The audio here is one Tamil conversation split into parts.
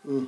ம்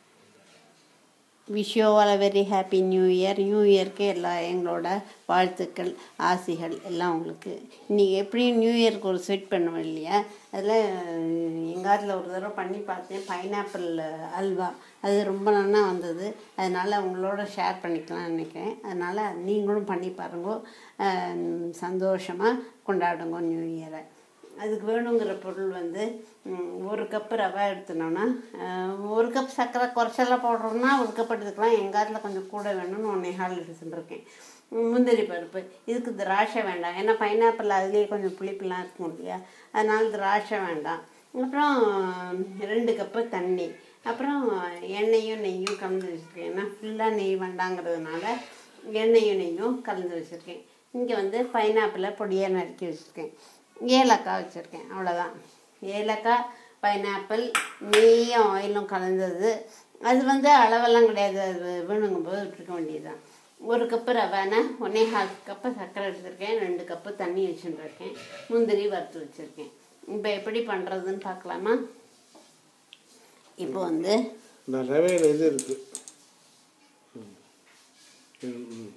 wish you all very happy new year new இயர்க்கு எல்லா எங்களோட வாழ்த்துக்கள் ஆசிகள் எல்லாம் உங்களுக்கு இன்றைக்கி எப்படியும் நியூ இயர்க்கு ஒரு ஸ்வீட் பண்ணுவோம் இல்லையா அதில் எங்கள் ஆட்டில் ஒரு தடவை பண்ணி பார்த்தேன் பைனாப்பிள் அல்வா அது ரொம்ப நல்லா வந்தது அதனால் உங்களோட ஷேர் பண்ணிக்கலாம்னு நினைக்கிறேன் அதனால் நீங்களும் பண்ணி பாருங்க சந்தோஷமாக கொண்டாடுங்க நியூ இயரை அதுக்கு வேணுங்கிற பொருள் வந்து ம், ஒரு கப்பு ரவை எடுத்துனோன்னா அஹ், ஒரு கப் சர்க்கரை குறைச்செல்லாம் போடுறோம்னா ஒரு கப் எடுத்துக்கலாம் எங்கள் காட்டில் கொஞ்சம் கூட வேணும்னு ஒன்றே ஹால் எடுத்துருக்கேன் முந்திரி பருப்பு இதுக்கு திராட்சை வேண்டாம் ஏன்னா பைனாப்பிள் அதுலேயே கொஞ்சம் புளிப்புலாம் இருக்கும் இல்லையா அதனால திராட்சை வேண்டாம் அப்புறம் ரெண்டு கப்பு தண்ணி அப்புறம் எண்ணெயும் நெய்யும் கலந்து வச்சுருக்கேன் ஏன்னா ஃபுல்லாக நெய் வேண்டாங்கிறதுனால எண்ணெயும் நெய்யும் கலந்து வச்சுருக்கேன் இங்கே வந்து பைனாப்பிளை பொடியாக நறுக்கி வச்சுருக்கேன் ஏலக்காய் வச்சுருக்கேன் அவ்வளோதான் ஏலக்காய் பைனாப்பிள் நெய்யும் ஆயிலும் கலந்தது அது வந்து அளவெல்லாம் கிடையாது அது வேணுங்கும் போது விட்டுருக்க வேண்டியதுதான் ஒரு கப்பு ரவைனா ஒன்றே ஹால் கப்பு சர்க்கரை எடுத்திருக்கேன் ரெண்டு கப்பு தண்ணி வச்சுருக்கேன் முந்திரி வறுத்து வச்சுருக்கேன் இப்போ எப்படி பண்ணுறதுன்னு பார்க்கலாமா இப்போ வந்து இந்த ரவையில் இது இருக்குது ம் ம், ம்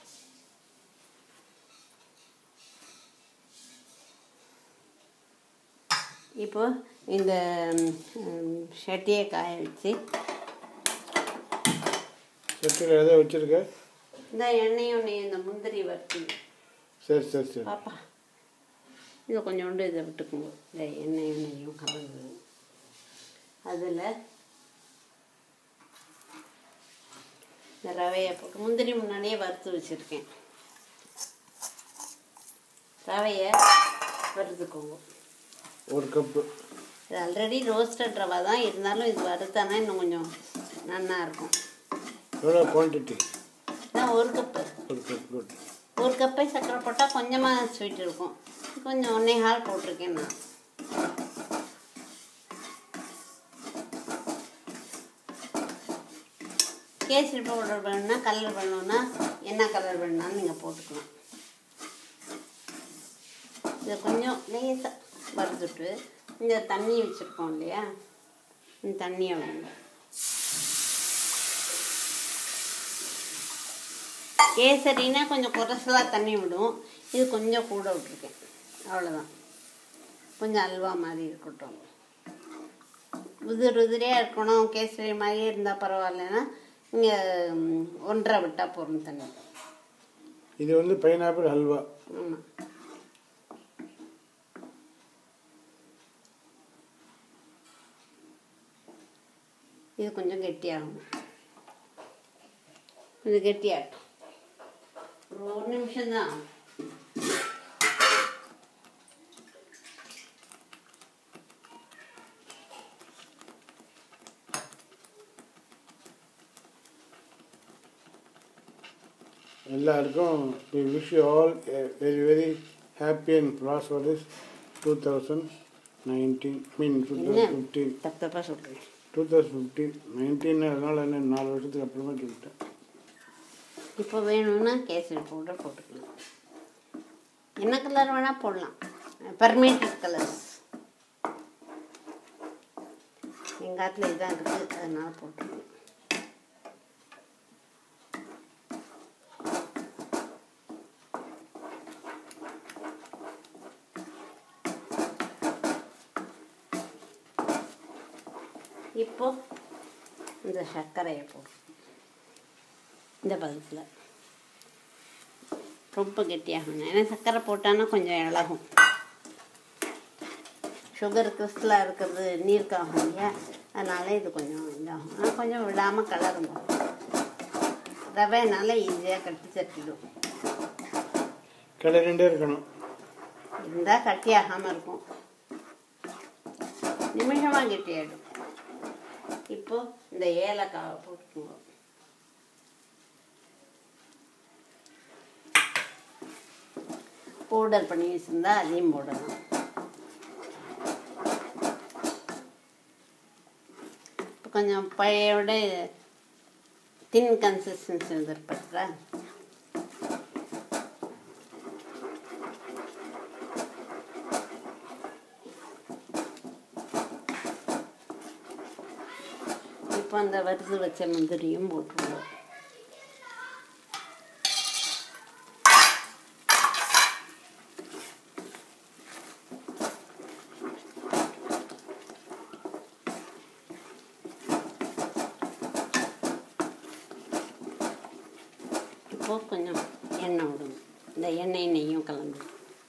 இப்போ இந்த ம், சட்டியை காய வச்சு சட்டியில் எதை வச்சுருக்க இந்த எண்ணெயும் நெய் இந்த முந்திரி வறுத்து சரி சரி சரி பாப்பா இதை கொஞ்சோண்டு இதை விட்டுக்குங்க இந்த எண்ணெயும் நெய்யும் கலந்து அதில் இந்த ரவையை போட்டு முந்திரி முன்னாடியே வறுத்து வச்சுருக்கேன் ரவையை வறுத்துக்கோங்க ஒரு கப்பு இது ஆல்ரெடி ரோஸ்டட் ரவை தான் இருந்தாலும் இது வறுத்தானா இன்னும் கொஞ்சம் நல்லா இருக்கும் எவ்வளோ குவான்டிட்டி இதான் ஒரு கப்பு ஒரு கப் குட் ஒரு கப்பை சர்க்கரை போட்டால் கொஞ்சமாக ஸ்வீட் இருக்கும் கொஞ்சம் ஒன்றே ஹால் போட்டிருக்கேன் நான் கேசரி பவுடர் வேணும்னா கலர் வேணும்னா என்ன கலர் வேணும்னாலும் நீங்கள் போட்டுக்கலாம் இதை கொஞ்சம் லேசாக வறுத்துட்டு இந்த தண்ணி வச்சுருக்கோம் இல்லையா இந்த தண்ணியை வேணும் கேசரினா கொஞ்சம் குறைச்சலாக தண்ணி விடும் இது கொஞ்சம் கூட விட்ருக்கேன் அவ்வளோதான் கொஞ்சம் அல்வா மாதிரி இருக்கட்டும் உதிர் உதிரியாக இருக்கணும் கேசரி மாதிரியே இருந்தால் பரவாயில்லன்னா இங்கே ஒன்றரை விட்டால் போதும் தண்ணி இது வந்து பைனாப்பிள் ஹல்வா ஆமாம் இது கொஞ்சம் கெட்டியாகும் கொஞ்சம் கெட்டியாகட்டும் ஒரு ஒரு நிமிஷம்தான் எல்லாருக்கும் we wish you all a very very happy and prosperous 2019 I mean 2015 தப்பு தப்பாக சொல்கிறேன் 2015 19 அதனால என்ன நாலு வருஷத்துக்கு அப்புறமா சொல்லிட்டேன் இப்போ வேணும்னா கேசரி பவுடர் போட்டுக்கலாம் என்ன கலர் வேணால் போடலாம் பர்மேட்டட் கலர்ஸ் எங்கள் ஆத்தில் இதான் இருக்குது அதனால போட்டுருக்கேன் இப்போ இந்த சர்க்கரையை போடு இந்த பதத்தில் ரொம்ப கெட்டியாகணும் ஏன்னா சர்க்கரை போட்டான்னா கொஞ்சம் இழகும் சுகர் கிறிஸ்டலாக இருக்கிறது நீர்க்காகும் இல்லையா அதனால இது கொஞ்சம் இதாகும் ஆனால் கொஞ்சம் விடாமல் கலருங்க ரவைனால ஈஸியாக கட்டி தட்டிடும் கிளறிண்டே இருக்கணும் இருந்தால் கட்டி ஆகாமல் இருக்கும் நிமிஷமாக கெட்டியாயிடும் இப்போ இந்த ஏலக்காவை போட்டுக்குங்க பவுடர் பண்ணி வச்சுருந்தா அதையும் போடணும் இப்போ கொஞ்சம் பழையோட தின் கன்சிஸ்டன்சி வந்துருப்பா இப்போ அந்த வறுத்து வச்ச முந்திரியும் போட்டுருவோம் இப்போ கொஞ்சம் எண்ணெய் விடுங்க இந்த எண்ணெய் நெய்யும் கலந்து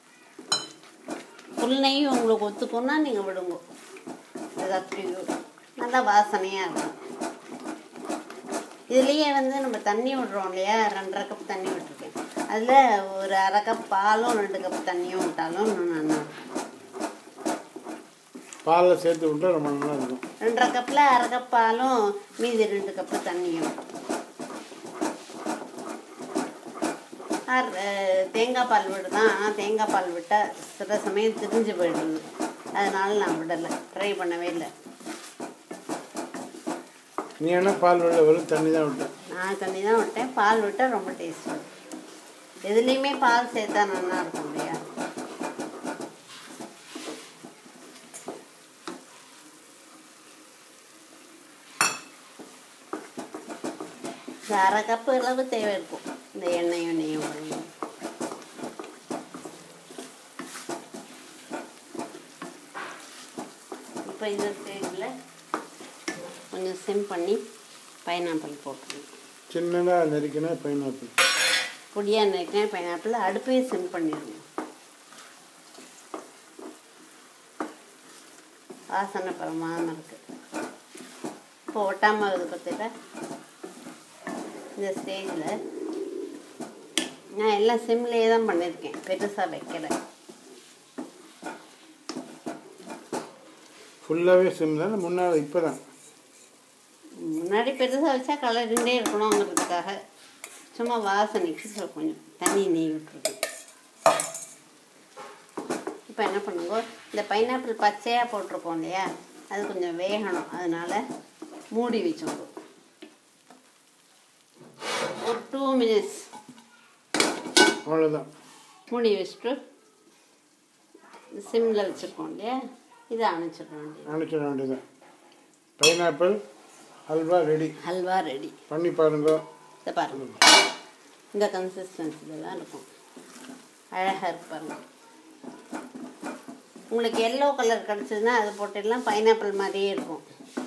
புல் நெய் உங்களுக்கு ஒத்துக்கும்னா நீங்கள் விடுங்க அது அப்படி நல்லா வாசனையாக இருக்கும் இதுலேயே வந்து நம்ம தண்ணி விடுறோம் இல்லையா ரெண்டரை கப் தண்ணி விட்டுருக்கேன் அதில் ஒரு அரை கப் பாலும் ரெண்டு கப் தண்ணியும் விட்டாலும் இன்னும் நல்லா இருக்கும் பாலில் சேர்த்து விட்டா ரொம்ப நல்லா இருக்கும் ரெண்டரை கப்பில் அரை கப் பாலும் மீதி ரெண்டு கப்பு தண்ணியும் ஆர், அஹ், தேங்காய் பால் விடுதான் ஆனால் தேங்காய் பால் விட்டால் சில சமயம் திரிஞ்சு போயிடுது அதனால நான் விடலை ட்ரை பண்ணவே இல்லை நீ என்ன பால் விட வெறும் தண்ணி தான் விட்டேன் நான் தண்ணி தான் விட்டேன் பால் விட்டால் ரொம்ப டேஸ்ட் வரும் எதுலேயுமே பால் சேர்த்தா நல்லா இருக்கும் இல்லையா இந்த அரை கப்பு அளவு தேவை இருக்கும் இந்த எண்ணெயும் நெய்யும் வாங்கி இப்போ இந்த ஸ்டேஜில் கொஞ்சம் சிம் பண்ணி பைனாப்பிள் போட்டுருங்க சின்னதாக நெருக்கினா பைனாப்பிள் பொடியாக நறுக்கின பைனாப்பிள் அடுப்பையும் சிம் பண்ணிடுங்க வாசனை பரமாமல் இருக்கு இப்போ ஒட்டாமல் இது பற்றில இந்த ஸ்டேஜில் நான் எல்லாம் சிம்லேயே தான் பண்ணியிருக்கேன் பெருசாக வைக்கலை ஃபுல்லாகவே சிம் தான் முன்னால் இப்போ தான் முன்னாடி பெருசாக வச்சா கலரிண்டே இருக்கணுங்கிறதுக்காக சும்மா வாசனைக்கு சில கொஞ்சம் தண்ணி நெய் விட்டுருக்கேன் இப்போ என்ன பண்ணுங்க இந்த பைனாப்பிள் பச்சையாக போட்டிருக்கோம் இல்லையா அது கொஞ்சம் வேகணும் அதனால மூடி வச்சோங்க ஒரு டூ மினிட்ஸ் அவ்வளோதான் மூடி வச்சுட்டு சிம்மில் வச்சுருக்கோம் இல்லையா இதை அணைச்சிட வேண்டியது அனுப்பிச்சிட வேண்டியதான் pineapple halwa ready halwa ready பண்ணி பாருங்க இதை பாருங்க இந்த கன்சிஸ்டன்சியில் தான் இருக்கும் அழகாக இருக்கு பாருங்க உங்களுக்கு எல்லோ கலர் கிடச்சதுன்னா அது போட்டுடலாம் பைனாப்பிள் மாதிரியே இருக்கும்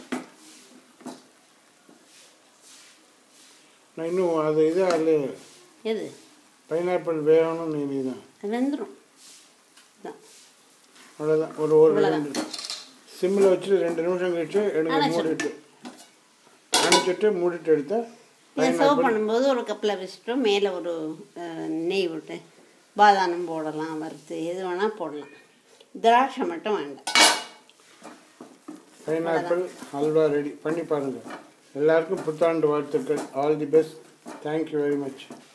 நான் இன்னும் அது இது அதில் எது பைனாப்பிள் வேகணும் நீ நீ தான் அது வெந்துடும் இதான் அவ்வளோதான் ஒரு ஒரு அவ்வளவுதான். ரெண்டு சிம்மில் வச்சு ரெண்டு நிமிஷம் கழிச்சு எடுங்க அணைச்சிடு. மூடிட்டு அணைச்சிட்டு மூடிட்டு எடுத்தா இதை சர்வ் பண்ணும்போது ஒரு கப்பில் வச்சுட்டு மேலே ஒரு அஹ், நெய் விட்டு பாதானம் போடலாம் வறுத்து எது வேணால் போடலாம் திராட்சை மட்டும் வேண்டாம் பைனாப்பிள் ஹல்வா ரெடி பண்ணி பாருங்கள் எல்லாருக்கும் புத்தாண்டு வாழ்த்துக்கள் all the best thank you very much